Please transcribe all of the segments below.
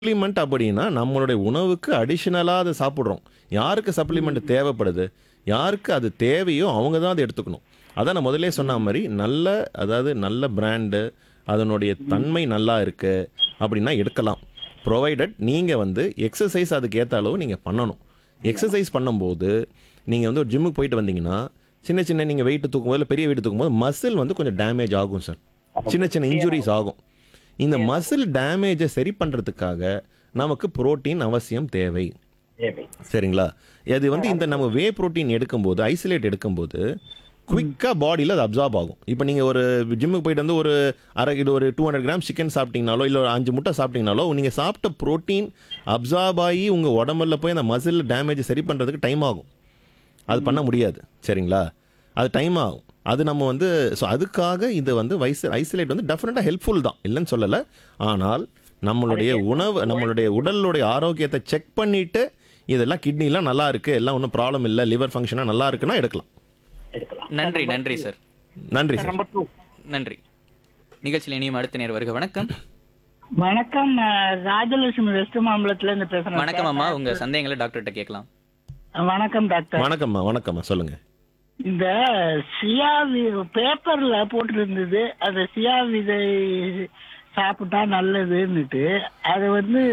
Supplement அப்படின்னா நம்மளுடைய உணவுக்கு அடிஷனலாக அதை சாப்பிட்றோம் யாருக்கு சப்ளிமெண்ட் தேவைப்படுது யாருக்கு அது தேவையோ அவங்க தான் அதை எடுத்துக்கணும் அதான் நான் முதல்ல சொன்ன மாதிரி நல்ல அதாவது நல்ல பிராண்டு அதனுடைய தன்மை நல்லா இருக்கு அப்படின்னா எடுக்கலாம் ப்ரொவைடட் நீங்கள் வந்து எக்ஸசைஸ் அதுக்கு ஏற்ற அளவு நீங்கள் பண்ணணும் எக்ஸசைஸ் பண்ணும்போது நீங்கள் வந்து ஒரு ஜிம்முக்கு போயிட்டு வந்தீங்கன்னா சின்ன சின்ன நீங்கள் வெயிட் தூக்கும்போது இல்லை பெரிய வெயிட் தூக்கும்போது மசில் வந்து கொஞ்சம் டேமேஜ் ஆகும் சார் சின்ன சின்ன இன்ஜுரிஸ் ஆகும் இந்த மசில் டேமேஜை சரி பண்ணுறதுக்காக நமக்கு புரோட்டீன் அவசியம் தேவை தேவை சரிங்களா அது வந்து இந்த நம்ம வே புரோட்டீன் எடுக்கும்போது ஐசோலேட் எடுக்கும்போது குவிக்காக பாடியில் அது அப்சார்ப் ஆகும் இப்போ நீங்கள் ஒரு ஜிம்முக்கு போயிட்டு வந்து ஒரு அரை கிலோ ஒரு டூ ஹண்ட்ரட் கிராம் சிக்கன் சாப்பிட்டீங்கனாலோ இல்லை ஒரு அஞ்சு முட்டை சாப்பிட்டீங்கனாலோ நீங்கள் சாப்பிட்ட புரோட்டீன் அப்சார்ப் ஆகி உங்கள் உடம்புல போய் அந்த மசில் டேமேஜ் சரி பண்ணுறதுக்கு டைம் ஆகும் அது பண்ண முடியாது சரிங்களா அது டைம் ஆகும் அது நம்ம வந்து ஸோ அதுக்காக இது வந்து வைஸ் ஐசோலேட் வந்து டெஃபினட்டாக ஹெல்ப்ஃபுல் தான் இல்லைன்னு சொல்லலை ஆனால் நம்மளுடைய உணவு நம்மளுடைய உடலுடைய ஆரோக்கியத்தை செக் பண்ணிட்டு இதெல்லாம் கிட்னிலாம் நல்லா இருக்கு எல்லாம் ஒன்றும் ப்ராப்ளம் இல்லை லிவர் ஃபங்க்ஷனாக நல்லா இருக்குன்னா எடுக்கலாம் எடுக்கலாம் நன்றி நன்றி சார் நன்றி சார் நம்பர் டூ நன்றி நிகழ்ச்சியில் இனியும் அடுத்த நேர் வருக வணக்கம் வணக்கம் நான் ராஜலட்சுமி வெஸ்ட் மாம்பலத்துல இருந்து பேசுறேன் வணக்கம் அம்மா உங்க சந்தேகங்களை டாக்டர்கிட்ட கேட்கலாம் வணக்கம் டாக்டர் வணக்கம்மா வணக்கம்மா சொல்லுங்க இந்த சியா வி- பேப்பர்ல போட்டிருந்தது அந்த சியா விதை சாப்பிட்டா நல்லதுன்னுட்டு அது வந்து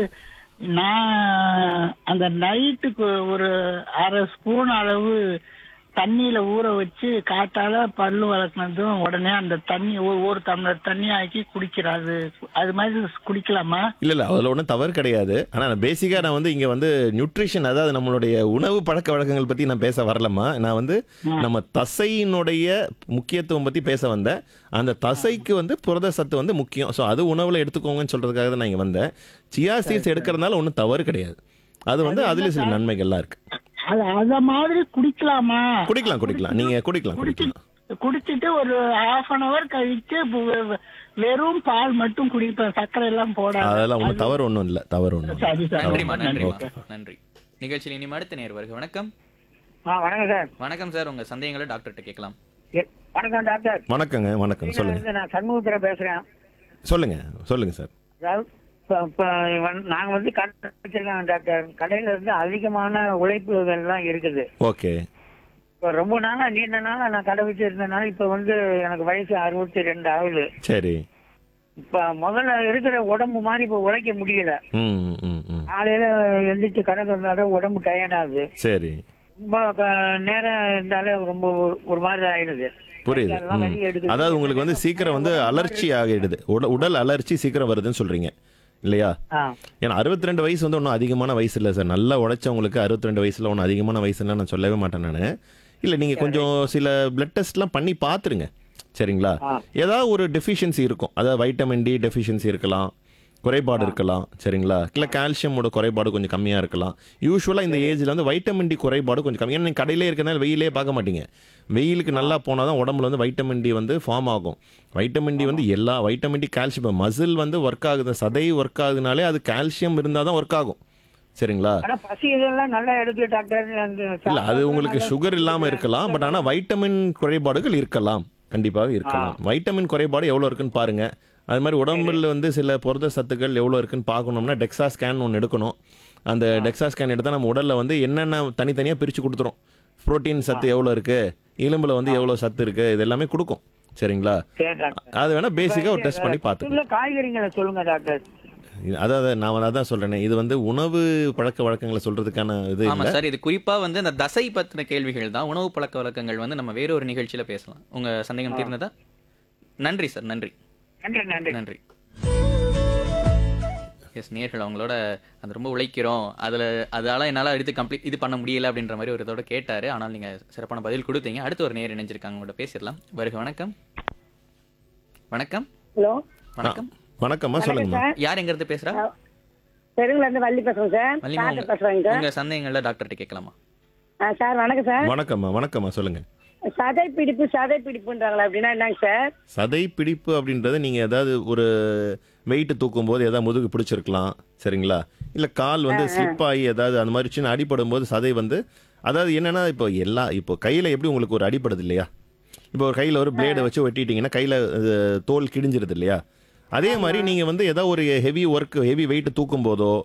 நான் அந்த நைட்டுக்கு ஒரு அரை ஸ்பூன் அளவு தண்ணியில ஊற வச்சு காத்தால பல்லு வளர்க்கனதும் உடனே அந்த தண்ணி ஒரு ஒரு டம்ளர் தண்ணி ஆக்கி குடிக்கிறாரு அது மாதிரி குடிக்கலாமா இல்லை இல்லை அதில் ஒன்றும் தவறு கிடையாது ஆனால் பேசிக்காக நான் வந்து இங்கே வந்து நியூட்ரிஷன் அதாவது நம்மளுடைய உணவு பழக்க வழக்கங்கள் பற்றி நான் பேச வரலம்மா நான் வந்து நம்ம தசையினுடைய முக்கியத்துவம் பற்றி பேச வந்தேன் அந்த தசைக்கு வந்து புரத சத்து வந்து முக்கியம் ஸோ அது உணவில் எடுத்துக்கோங்கன்னு சொல்கிறதுக்காக தான் நான் இங்கே வந்தேன் சியா சீட்ஸ் எடுக்கிறதுனால ஒன்றும் தவறு கிடையாது அது வந்து அதில் சில நன்மைகள்லாம் இருக்கு அது அத மாதிரி குடிக்கலாமா குடிக்கலாம் குடிக்கலாம் நீங்கள் குடிக்கலாம் குடிக்கலாம் குடிச்சிட்டு ஒரு ஹாஃப் அன் அவர் கழிச்சு வெ- வெ- வெறும் பால் மட்டும் குடிப்பேன் சர்க்கரை எல்லாம் போட அதெல்லாம் ஒன்றும் தவறு ஒன்றும் இல்லை தவறு ஒன்றும் சரி சார் நன்றிம்மா ரொம்ப நன்றி நன்றிம்மா நன்றி நிகழ்ச்சியில் இனியும் அடுத்த நேர் வருக வணக்கம் ஆ வணக்கம் சார் வணக்கம் சார் உங்க சந்தேகங்களை டாக்டர்கிட்ட கேட்கலாம் எ- வணக்கம் டாக்டர் வணக்கங்க வணக்கம் சொல்லுங்க இருந்து நான் சண்முகத்தில் பேசுறேன் சொல்லுங்க சொல்லுங்க சார் அதாவது இப்ப- இப்ப வந்து- நாங்க வந்து கடை வச்சிருக்காங்க டாக்டர் கடையில இருந்து அதிகமான உழைப்புகள்லாம் இருக்குது ஓகே இப்ப ரொம்ப நாளா நீண்ட நாளா நான் கடை வச்சிருந்தனால இப்ப வந்து எனக்கு வயசு அறுபத்தி ரெண்டு ஆகுது சரி இப்ப முதல்ல இருக்கிற உடம்பு மாதிரி இப்ப உழைக்க முடியல ம் ம், ம் ம் காலையில எந்திரிச்சு கடை இருந்தாலும் உடம்பு டயர்ட் ஆகுது சரி ரொம்ப க- நேரம் இருந்தாலே ரொம்ப ஒரு- ஒரு மாதிரி ஆயிடுது புரியுது அதெல்லாம் ம். வெளிய எடுக்குது. அதாவது உங்களுக்கு வந்து சீக்கிரம் வந்து அலர்ச்சி ஆகிடுது உட- உடல் அலர்ச்சி சீக்கிரம் வருதுன்னு சொல்றீங்க இல்லையா ஆ ஏன்னா அறுபத்தி ரெண்டு வயசு வந்து ஒன்றும் அதிகமான வயசு இல்லை சார் நல்லா உழைச்சவங்களுக்கு அறுபத்தி ரெண்டு வயசுல ஒன்றும் அதிகமான வயசுல நான் சொல்லவே மாட்டேன் நான் இல்லை நீங்கள் கொஞ்சம் சில பிளட் டெஸ்ட்லாம் பண்ணி பார்த்துருங்க சரிங்களா ஆ. ஏதாவது ஒரு டெஃபிஷியன்சி இருக்கும் அதாவது வைட்டமின் டி டெஃபிஷியன்சி இருக்கலாம் குறைபாடு இருக்கலாம் சரிங்களா இல்லை கால்சியமோட குறைபாடு கொஞ்சம் கம்மியாக இருக்கலாம் யூஸ்வலாக இந்த ஏஜில் வந்து வைட்டமின் டி குறைபாடு கொஞ்சம் கம்மி ஏன்னா நீங்கள் கடையிலே இருக்கிறனால வெயிலே பார்க்க மாட்டீங்க வெயிலுக்கு நல்லா போனால் தான் உடம்புல வந்து வைட்டமின் டி வந்து ஃபார்ம் ஆகும் வைட்டமின் டி வந்து எல்லா வைட்டமின் டி கால்சியம் மசில் வந்து ஒர்க் ஆகுது சதை ஒர்க் ஆகுதுனாலே அது கால்சியம் இருந்தால் தான் ஒர்க் ஆகும் சரிங்களா ஆனா பசி இதெல்லாம் நல்லா எடுக்கு டாக்டர் அந்த இல்ல அது உங்களுக்கு சுகர் இல்லாம இருக்கலாம் பட் ஆனா வைட்டமின் குறைபாடுகள் இருக்கலாம் கண்டிப்பாக இருக்கலாம் வைட்டமின் குறைபாடு எவ்வளவு இருக்குன்னு பாருங்க அது மாதிரி உடம்புல வந்து சில புரத சத்துக்கள் எவ்வளவு இருக்குன்னு பார்க்கணும்னா டெக்ஸா ஸ்கேன் ஒன்று எடுக்கணும் அந்த டெக்ஸா ஸ்கேன் எடுத்தா நம்ம உடல்ல வந்து என்னென்ன தனித்தனியா பிரிச்சு கொடுத்துரும் புரோட்டீன் சத்து எவ்வளவு இருக்கு எலும்புல வந்து எவ்வளவு சத்து இருக்கு இது எல்லாமே கொடுக்கும் சரிங்களா சரி டாக்டர் அது வேணா பேசிக்கா ஒரு டெஸ்ட் பண்ணி பார்த்துக்கணும் உள்ள காய்கறிகளை சொல்லுங்க டாக்டர் அதாவது நான் வந்து அதான் சொல்றேனே இது வந்து உணவு பழக்க வழக்கங்களை சொல்றதுக்கான இது ஆமா இல்லை சார் இது குறிப்பா வந்து இந்த தசை பத்தின கேள்விகள் தான் உணவு பழக்க வழக்கங்கள் வந்து நம்ம வேற ஒரு நிகழ்ச்சியில பேசலாம் உங்க சந்தேகம் தீர்ந்ததா நன்றி சார் நன்றி நன்றி நன்றி நன்றி எஸ் நேர்கள் அவங்களோட அது ரொம்ப உழைக்கிறோம் அதில் அதால என்னால் எடுத்து கம்ப்ளீட் இது பண்ண முடியல அப்படின்ற மாதிரி ஒரு இதோட கேட்டாரு ஆனால் நீங்கள் சிறப்பான பதில் கொடுத்தீங்க அடுத்து ஒரு நேர் இணைஞ்சிருக்காங்க உங்கள்கிட்ட பேசிடலாம் வருக வணக்கம் வணக்கம் ஹலோ வணக்கம் வணக்கம்மா சொல்லுங்கம்மா யார் எங்கிறது பேசுறா தெருங்குல இருந்து வள்ளி பேசுறேன் சார் வள்ளிமா டாக்டர் உங்க பேசுறேங்க சார் உங்க சந்தேகங்களை டாக்டர்கிட்ட கேட்கலாமா ஆ, சார் வணக்கம் சார் வணக்கம்மா வணக்கம்மா சொல்லுங்க சதை பிடிப்பு சதை பிடிப்புன்றாங்களா அப்படின்னா என்னங்க சார் சதை பிடிப்பு அப்படின்றது நீங்கள் ஏதாவது ஒரு வெயிட் தூக்கும் போது ஏதாவது முதுகு பிடிச்சிருக்கலாம் சரிங்களா இல்லை கால் வந்து ஸ்லிப் ஆகி ஏதாவது அந்த மாதிரி சின்ன அடிபடும் போது சதை வந்து அதாவது என்னன்னா இப்போ எல்லா இப்போ கையில் எப்படி உங்களுக்கு ஒரு அடிபடுது இல்லையா இப்போ ஒரு கையில் ஒரு பிளேடை வச்சு வெட்டிட்டீங்கன்னா கையில் தோல் கிழிஞ்சிருது இல்லையா அதே மாதிரி நீங்கள் வந்து ஏதாவது ஒரு ஹெவி ஒர்க் ஹெவி வெயிட் தூக்கும் போதோ